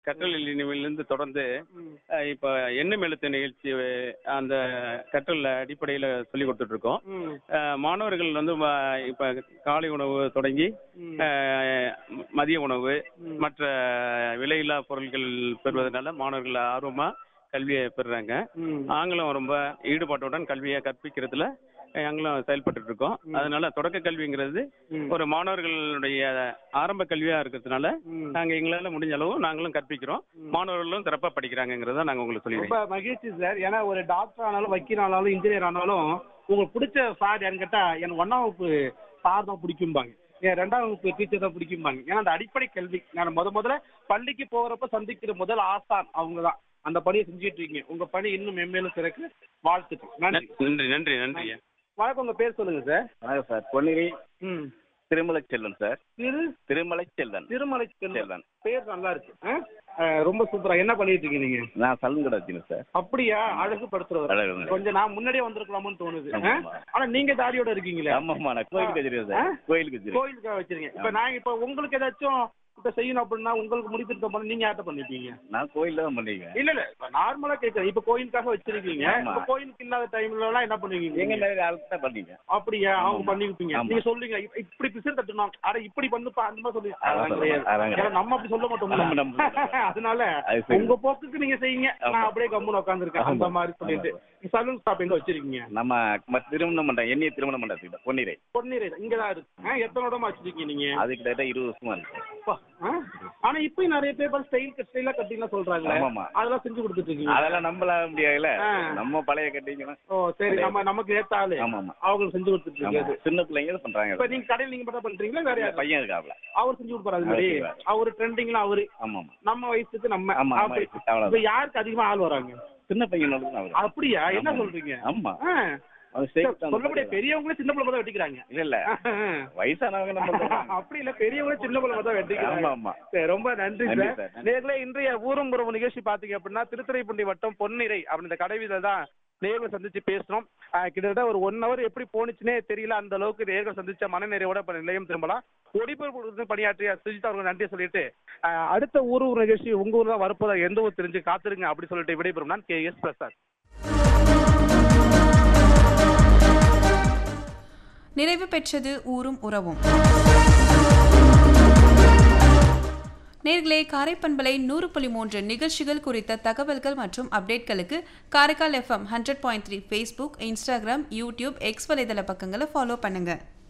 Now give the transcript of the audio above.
கற்றல் இருந்து தொடர்ந்து அஹ், இப்ப எண்ணம் எழுத்து நிகழ்ச்சி அஹ், அந்த கற்றல் அடிப்படையில சொல்லி கொடுத்துட்டு இருக்கோம் ம், அஹ், மாணவர்கள் வந்து ம- இப்ப காலை உணவு தொடங்கி ம், அஹ், ம- மதிய உணவு ம். மற்ற விலையில்லா பொருட்கள் பெறுவதனால மாணவர்கள் ஆர்வமா கல்வியை பெறுறாங்க ம். நாங்களும் ரொம்ப ஈடுபாட்டுடன் கல்வியை கற்பிக்கிறதுல அஹ், நாங்களும் செயல்பட்டு இருக்கோம் அதனால தொடக்க கல்விங்கிறது ம். ஒரு மாணவர்களுடைய ஆரம்ப கல்வியா இருக்கிறதுனால ம். நாங்க எங்களால முடிஞ்ச அளவு நாங்களும் கற்பிக்கிறோம் மாணவர்களும் சிறப்பா படிக்கிறாங்கிறத நாங்க உங்களுக்கு ரொம்ப சொல்லிடுறோம் மகிழ்ச்சி சார் ஏன்னா ஒரு டாக்டர் ஆனாலும் வக்கீல் ஆனாலும் இன்ஜினியர் ஆனாலும் உங்களுக்கு பிடிச்ச சார் யாருன்னு கேட்டா எனக்கு ஒன்னாம் வகுப்பு சார் தான் பிடிக்கும்பாங்க ஏன் ரெண்டாம் வகுப்பு டீச்சர் தான் பிடிக்கும்பாங்க ஏன்னா அந்த அடிப்படை கல்வி நான் முத முதல்ல பள்ளிக்கு போறப்ப சந்திக்கிற முதல் ஆசான் அவங்க தான் அந்த பணியை செஞ்சுட்டு இருக்கீங்க உங்க பணி இன்னும் மென்மேலும் சிறக்கு வாழ்த்துக்கள் நன்றி நன்றி நன்றி நன்றி வணக்கம் உங்க பேர் சொல்லுங்க சார் வணக்கம் சார் பொன்னிரி ம் திருமலை செல்வன் சார் திரு திருமலை செல்வன் திருமலை செல்வன் செல்வன் பேர் நல்லா இருக்கு ஆ? ஆ, ரொம்ப சூப்பரா என்ன பண்ணிட்டு இருக்கீங்க நீங்க நான் சலூன் கடை வச்சுருக்கேன் சார் அப்படியா அழகுபடுத்துறவர் அழகு. கொஞ்சம் நான் முன்னாடியே வந்திருக்கலாமோன்னு தோணுது ஆமா, ஆ? ஆமா. ஆனா நீங்க தாடியோட இருக்கீங்களே ஆமாம்மா நான் கோயிலுக்கு வச்சிருக்கேன் சார் ஆ? கோயிலுக்கு வச்சிருக்கேன் கோயிலுக்காக வச்சிருக்கீங்க இப்ப நான் இப்ப உங்களுக்கு ஏதாச்சும் இப்ப செய்யணும் அப்படின்னா உங்களுக்கு முடித்திருக்க பண்ண நீங்க யார்ட்ட பண்ணிருக்கீங்க நான் கோயில்ல தான் பண்ணிருக்கேன் இல்ல இல்ல இப்ப நார்மலா கேக்குறேன் இப்ப கோயிலுக்காக வச்சிருக்கீங்க ஆமா. இப்ப கோயிலுக்கு இல்லாத டைம்ல எல்லாம் என்ன பண்ணுவீங்க எங்க நீங்க? நிறைய ஆளுக்கு தான் பண்ணிருக்கேன் அப்படியா அவங்க ஆமா. பண்ணி கொடுப்பீங்க ஆமா. நீங்க சொல்லுங்க இப்ப- இப்படி பிசர் தட்டணும் அட இப்படி பண்ணுப்பா அந்த மாதிரி சொல்லி அதெல்லாம் அதெல்லாம் கிடையாது அதெல்லாம் கிடையாது. ஏன்னா நம்ம அப்படி சொல்ல மாட்டோம் நம்ம- நம்ம சொல்ல மாட்டோம். அதனால அது சரி. உங்க போக்குக்கு நீங்க செய்யுங்க நான் ஆமா. அப்படியே கம்முன்னு உட்காந்துருக்கேன் அந்த ஆமா. மாதிரி சொல்லிட்டு சலூன் ஸ்டாப் எங்க வச்சிருக்கீங்க நம்ம ம- திருமணம் பண்றேன் என்னைய திருமணம் பண்றதுக்கு பொன்னிரை பொன்னீரை இங்கதான் இருக்கு ஆ, எத்தனை இடமா வச்சிருக்கீங்க நீங்க அது கிட்டத்தட்ட இருபது வருஷமா இருக்கு அப்பா, ஆ? ஆனா இப்பயும் நிறைய பேர் ஸ்டைல் ஸ்டைலா கட்டிலாம் சொல்றாங்களே ஆமாமா. அதெல்லாம் செஞ்சு கொடுத்துட்டு இருக்கீங்க அதெல்லாம் நம்பல முடியாதுல்ல ஆ. நம்ம பழைய கட்டிங்கன்னா ஓ சரி நம்ம நமக்கு ஏத்த ஆளு ஆமா ஆமா அவங்களுக்கு செஞ்சு கொடுத்துட்டு ஆமா. இருக்காது சின்ன பிள்ளைங்க இது பண்றாங்க இப்ப நீங்க கடையில் நீங்க மட்டும் பண்றீங்களா வேற யாரு பையன் இருக்காப்ல அவர் செஞ்சு கொடுப்பாரு அது மாதிரி அவர் செய்வார். அவரு ட்ரெண்டிங்ல அவரு ஆமா ஆமா நம்ம வயசுக்கு நம்ம ஆமா, நம்ம அப்படி. வயசுக்கு அவ்வளவுதான். இப்ப யாருக்கு அதிகமா ஆள் வராங்க சின்ன பையனோட அவரு அப்படியா என்ன ஆமா. சொல்றீங்க ஆமா ஆ. அவன் சரி, shape தான் சொல்லக்கூடிய பெரியவங்களே சின்ன பிள்ளை தான் வெட்டிக்கிறாங்க இல்ல இல்ல வயசானவங்க நம்ம சொல்றாங்க. அப்படி இல்ல பெரியவங்களே சின்ன பிள்ளை தான் வெட்டிக்கிறாங்க ஆமா ஆமா சரி, ரொம்ப நன்றி நன்றி சார் சார், நன்றி. நேர்களே இன்றைய ஊரும் உறவு நிகழ்ச்சி பாத்தீங்க அப்படின்னா திருத்துறைப்பூண்டி வட்டம் பொன்னிறை அப்படின்ற கடைவீதியில தான் நேர்களை சந்திச்சு பேசுறோம் ஆஹ் கிட்டத்தட்ட ஒரு ஒன் ஹவர் எப்படி போனுச்சுனே தெரியல அந்த அளவுக்கு நேர்கள் சந்திச்ச மனநிறைவோட இப்ப நிலையம் திரும்பலாம் ஒடிப்பொருள் பணியாற்றிய சுஜிதா அவர்கள் நன்றி சொல்லிட்டு ஆஹ் அடுத்த ஊர் ஊர் நிகழ்ச்சி உங்க ஊர் தான் வரப்போதா எந்த ஊர் தெரிஞ்சு காத்துருங்க அப்படி சொல்லிட்டு விடைபெறும் நான் கே எஸ் பிரசாத் நிறைவு பெற்றது ஊரும் உறவும் நேர்களே காரைப்பண்பலை நூறு புள்ளி மூன்று நிகழ்ச்சிகள் குறித்த தகவல்கள் மற்றும் அப்டேட்களுக்கு Karaikal FM hundred point three Facebook Instagram YouTube X வலைதள பக்கங்களை ஃபாலோ பண்ணுங்க